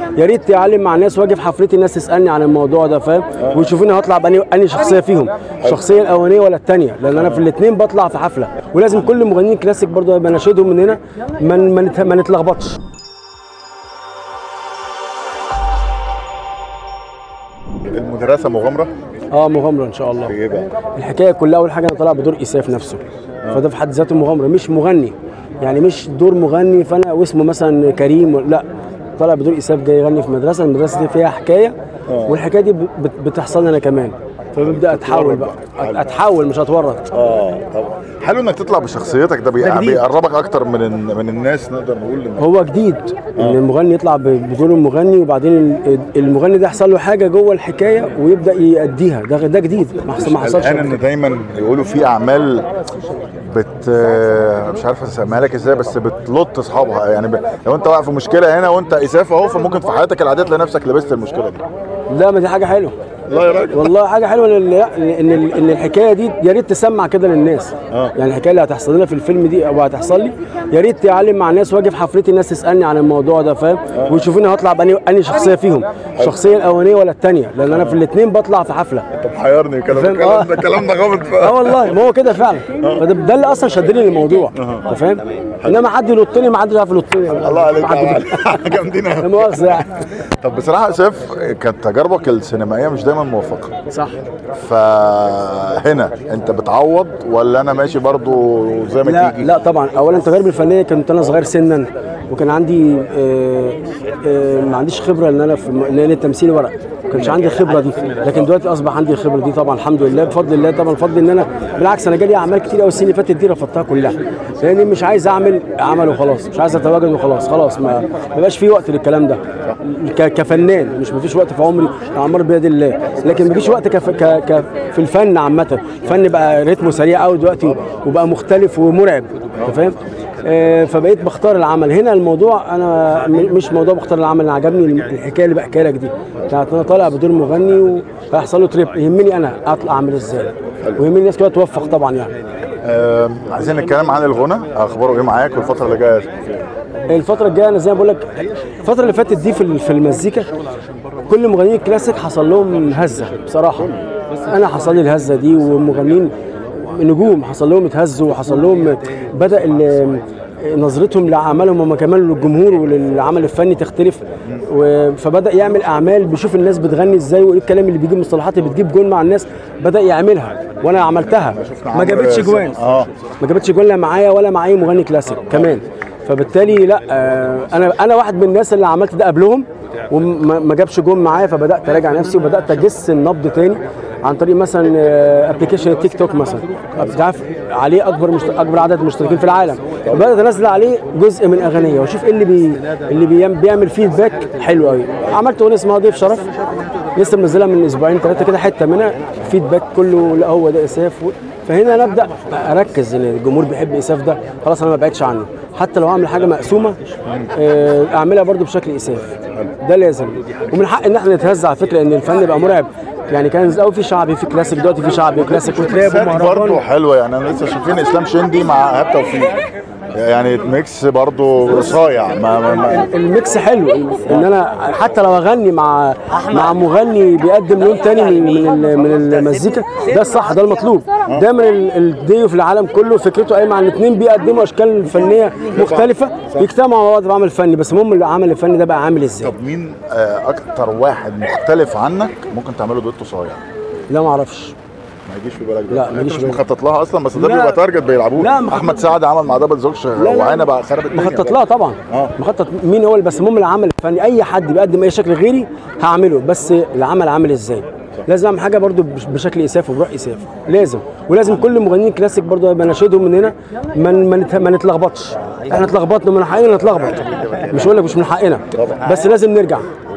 يا ريت يعلم مع الناس واجي في حفلتي الناس تسالني عن الموضوع ده فاهم ويشوفوني هطلع باني اني شخصيه فيهم الشخصيه الاولانيه ولا الثانيه لان انا في الاثنين بطلع في حفله ولازم كل مغنيين كلاسيك برضه بناشدهم من هنا ما ما نت- ما نتلخبطش المدرسه مغامره اه مغامره ان شاء الله في ايه بقى؟ الحكايه كلها اول حاجه انا طالع بدور اساف نفسه فده في حد ذاته مغامره مش مغني يعني مش دور مغني فانا واسمه مثلا كريم لا طالع بدور اساف جاي يغني في مدرسه المدرسه دي فيها حكايه والحكايه دي بت- بتحصل لي انا كمان فببدا اتحول بقى أت- اتحول مش اتورط اه طبعا حلو انك تطلع بشخصيتك ده بي- ده جديد. بيقربك اكتر من ال- من الناس نقدر نقول إن هو جديد ان المغني يطلع ب- بدور المغني وبعدين ال- المغني ده يحصل له حاجه جوه الحكايه ويبدا يأديها ده ده جديد ما حصل- ما حصلش الان قبل ان كده. دايما يقولوا في اعمال بت مش عارف اسميها لك ازاي بس بتلط اصحابها يعني ب... لو انت واقع في مشكله هنا وانت اساف اهو فممكن في حياتك العاديه تلاقي نفسك لبست المشكله دي لا ما دي حاجه حلوه لا يا راجل والله حاجه حلوه ان ان ان الحكايه دي يا ريت تسمع كده للناس آه. يعني الحكايه اللي هتحصل لنا في الفيلم دي او هتحصل لي يا ريت يعلم مع الناس واجي في حفلتي الناس تسالني عن الموضوع ده فاهم ويشوفوني هطلع باني اني شخصيه فيهم الشخصيه الاولانيه ولا الثانيه لان انا في الاثنين بطلع في حفله انت محيرني الكلام فاهم؟ الكلام آه. ده الكلام ده غامض اه والله ما هو كده فعلا فده ده اللي اصلا شدني للموضوع انت فاهم انما حد يلطني ما حدش عارف يلطني الله عليك ما حد- يا علي. جامدين لا أوي. مؤاخذه يعني طب بصراحه يا سيف كانت تجاربك السينمائيه مش دايما موفقه صح فهنا انت بتعوض ولا انا ماشي برضو زي ما لا تيجي لا طبعا اولا تجاربي الفنيه كنت انا صغير سنا وكان عندي آه، آه، ما عنديش خبره ان انا في ان انا التمثيل ورق ما كانش عندي الخبره دي لكن دلوقتي اصبح عندي الخبره دي طبعا الحمد لله بفضل الله طبعا بفضل ان انا بالعكس انا جالي اعمال كتير قوي السنه اللي فاتت دي رفضتها كلها لاني مش عايز اعمل عمل وخلاص مش عايز اتواجد وخلاص خلاص ما ما بقاش في وقت للكلام ده ك- كفنان مش مفيش وقت في عمري اعمار بيد الله لكن مفيش وقت كف ك ك في الفن عامه الفن بقى رتمه سريع قوي دلوقتي وبقى مختلف ومرعب انت فاهم آه، فبقيت بختار العمل هنا الموضوع انا م- مش موضوع بختار العمل انا عجبني الحكايه اللي بحكيها لك دي بتاعت انا طالع بدور مغني وهيحصل له تريب يهمني انا اطلع اعمل ازاي ويهمني الناس كلها توفق طبعا يعني آه عايزين نتكلم عن الغنى اخباره ايه معاك والفتره اللي جايه الفترة الجاية أنا زي ما بقول لك الفترة اللي فاتت دي في في المزيكا كل مغنيين الكلاسيك حصل لهم هزة بصراحة أنا حصل لي الهزة دي ومغنيين نجوم حصل لهم اتهزوا وحصل لهم بدأ ال- نظرتهم لعملهم هم كمان للجمهور وللعمل الفني تختلف و- فبدأ يعمل أعمال بيشوف الناس بتغني ازاي وايه الكلام اللي بيجيب مصطلحات اللي بتجيب جون مع الناس بدأ يعملها وأنا عملتها ما جابتش جوان اه ما جابتش جول لا معايا ولا مع اي مغني كلاسيك كمان فبالتالي لا آه، انا انا واحد من الناس اللي عملت ده قبلهم وما ما جابش جول معايا فبدات اراجع نفسي وبدات اجس النبض تاني عن طريق مثلا ابلكيشن التيك توك مثلا انت عارف عليه اكبر مشت... اكبر عدد مشتركين في العالم بدات انزل عليه جزء من اغنيه واشوف ايه اللي بي... اللي بيعمل, بيعمل فيدباك حلو قوي عملت اغنيه اسمها ضيف شرف لسه منزلها من اسبوعين ثلاثه كده حته منها فيدباك كله لا هو ده اساف و... فهنا نبدا اركز ان الجمهور بيحب اساف ده خلاص انا ما بعدش عنه حتى لو اعمل حاجه مقسومه آه، اعملها برضو بشكل اساف ده لازم ومن حق ان احنا نتهز على فكره ان الفن يبقى مرعب يعني كان الاول في شعبي في كلاسيك دلوقتي في شعبي وكلاسيك وتراب سات برضه ومهرجان حلوه يعني انا لسه شايفين اسلام شندي مع ايهاب توفيق يعني ميكس برضه صايع ما ما ما الميكس حلو ان انا حتى لو اغني مع مع مغني بيقدم لون تاني من من ال- من المزيكا ده الصح ده المطلوب دايما ال- الديو في العالم كله فكرته قايمه عن الاثنين بيقدموا اشكال فنيه مختلفه يجتمعوا مع بعض في عمل فني بس المهم العمل الفني ده بقى عامل ازاي طب مين آه، اكتر واحد مختلف عنك ممكن تعمله دويتو صايع لا ما اعرفش ما يجيش في بالك ده لا، ما انت يجيش مش في بالي. مخطط لها اصلا بس ده لا. بيبقى تارجت بيلعبوه لا، مخطط- احمد سعد عمل مع دبل زوجش وعينه بقى خرب الدنيا مخطط لها طبعا آه. مخطط مين هو اللي- بس المهم العمل الفني اي حد بيقدم اي شكل غيري هعمله بس العمل عامل ازاي لازم اعمل حاجه برضو بش- بشكل اساف وبروح اساف لازم ولازم كل مغنيين كلاسيك برضو بناشدهم من هنا ما ما نت- ما نتلخبطش احنا اتلخبطنا من حقنا نتلخبط مش هقول لك مش من حقنا بس لازم نرجع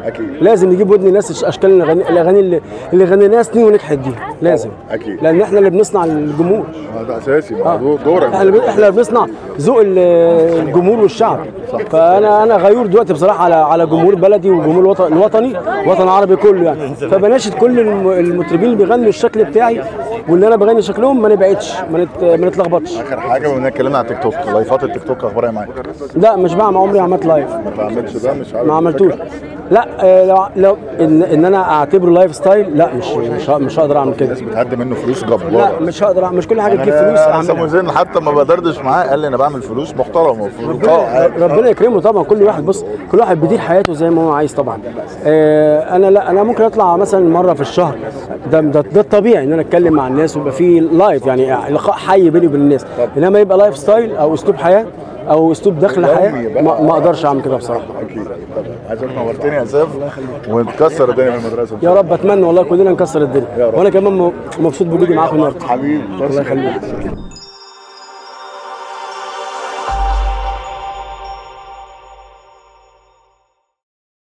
أكيد. لازم نجيب ودن الناس اشكال الاغاني الاغاني اللي اللي غنيناها سنين ونجحت دي لازم أكيد. لان احنا اللي بنصنع الجمهور آه، ده اساسي موضوع دورك احنا اللي احنا اللي بنصنع ذوق ال- الجمهور والشعب فانا انا غيور دلوقتي بصراحه على على جمهور بلدي وجمهور الوطن الوطني الوطن العربي كله يعني فبناشد كل الم- المطربين اللي بيغنوا الشكل بتاعي واللي انا بغني شكلهم ما نبعدش ما نت- ما نتلخبطش اخر حاجه بما اننا اتكلمنا على التيك توك لايفات التيك توك اخبارها إيه معاك لا مش بعمل عمري عملت لايف ما تعملش ده مش عارف ما عملتوش لا آه، لو لو ان, ان انا اعتبره لايف ستايل لا مش مش ه- مش هقدر اعمل كده بتهدي منه فلوس لا جباره مش هقدر أعمل- مش كل حاجه تجيب فلوس انا اعملها سامو زين حتى ما بدردش معاه قال لي انا بعمل فلوس محترمه فلوس اه عادي. ربنا يكرمه طبعا كل واحد بص كل واحد بيدير حياته زي ما هو عايز طبعا آه انا لا انا ممكن اطلع مثلا مره في الشهر ده ده, ده الطبيعي ان انا اتكلم مع الناس ويبقى في لايف يعني لقاء حي بيني وبين الناس انما يبقى لايف ستايل او اسلوب حياه او اسلوب دخل حياه ما, ما اقدرش اعمل كده بصراحه اكيد طب عايزك نورتني يا سيف ونكسر الدنيا في المدرسه يا رب اتمنى والله كلنا نكسر الدنيا يا رب. وانا كمان م- مبسوط بوجودي معاكم النهارده حبيبي الله يخليك